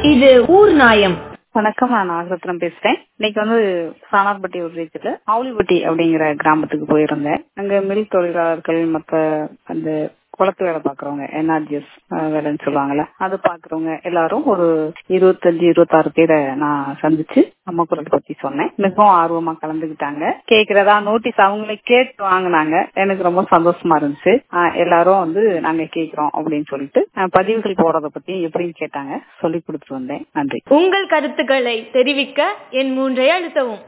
இது ஊர் நாயம் வணக்கம் நான் நாகரத்னம் பேசுறேன் இன்னைக்கு வந்து சானார்பட்டி வில்லேஜ்ல ஆவுளிப்பட்டி அப்படிங்கிற கிராமத்துக்கு போயிருந்தேன் அங்க மில் தொழிலாளர்கள் மத்த அந்த குளத்து வேலை பாக்குறவங்க என்ஆர்ஜிஎஸ் வேலைன்னு சொல்லுவாங்கல்ல அது பாக்குறவங்க எல்லாரும் ஒரு இருபத்தஞ்சு இருபத்தாறு பேரை நான் சந்திச்சு அம்மா குரல் பத்தி சொன்னேன் மிகவும் ஆர்வமா கலந்துக்கிட்டாங்க கேக்குறதா நோட்டீஸ் அவங்களே கேட்டு வாங்கினாங்க எனக்கு ரொம்ப சந்தோஷமா இருந்துச்சு ஆஹ் எல்லாரும் வந்து நாங்க கேக்குறோம் அப்படின்னு சொல்லிட்டு ஆஹ் பதிவுகள் போறத பத்தி எப்படின்னு கேட்டாங்க சொல்லி கொடுத்துட்டு வந்தேன் நன்றி உங்கள் கருத்துக்களை தெரிவிக்க என் மூன்றை அழுத்தவும்